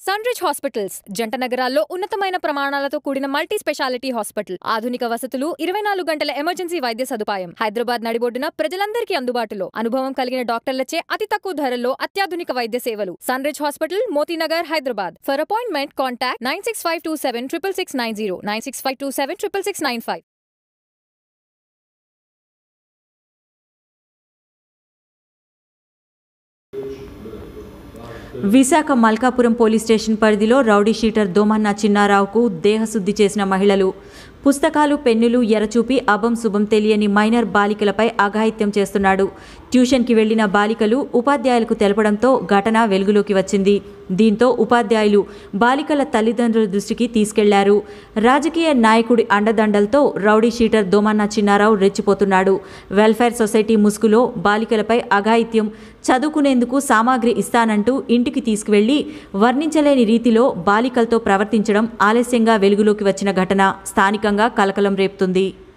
Sunrich hospitals జంట నగరాల్లో ఉన్నతమైన ప్రమాణాలతో కూడిన మల్టీ స్పెషాలిటీ హాస్పిటల్ ఆధునిక వసతులు ఇరవై నాలుగు గంటల ఎమర్జెన్సీ వైద్య సదుపాయం హైదరాబాద్ నడిబొడ్డున ప్రజలందరికీ అందుబాటులో అనుభవం కలిగిన డాక్టర్లచే అతి తక్కువ ధరల్లో అత్యాధునిక వైద్య సేవలు Sunrich hospital Motinagar Hyderabad for appointment contact nine six five two seven triple six nine zero nine six five two seven triple six nine five Visakha Malkapuram police station పరిధిలో రౌడీ షీటర్ దోమన్న చిన్నారావుకు దేహశుద్ధి చేసిన మహిళలు పుస్తకాలు పెన్నులు ఎరచూపి అభం శుభం తెలియని మైనర్ బాలికలపై అఘాయిత్యం చేస్తున్నాడు ట్యూషన్కి వెళ్లిన బాలికలు ఉపాధ్యాయులకు తెలపడంతో ఘటన వెలుగులోకి వచ్చింది దీంతో ఉపాధ్యాయులు బాలికల తల్లిదండ్రుల దృష్టికి తీసుకెళ్లారు రాజకీయ నాయకుడి అండదండలతో రౌడీ షీటర్ దోమన్న చిన్నారావు రెచ్చిపోతున్నాడు వెల్ఫేర్ సొసైటీ ముసుగులో బాలికలపై అఘాయిత్యం చదువుకునేందుకు సామాగ్రి ఇస్తానంటూ ఇంటికి తీసుకువెళ్లి వర్ణించలేని రీతిలో బాలికలతో ప్రవర్తించడం ఆలస్యంగా వెలుగులోకి వచ్చిన ఘటన స్థానికంగా కలకలం రేపుతుంది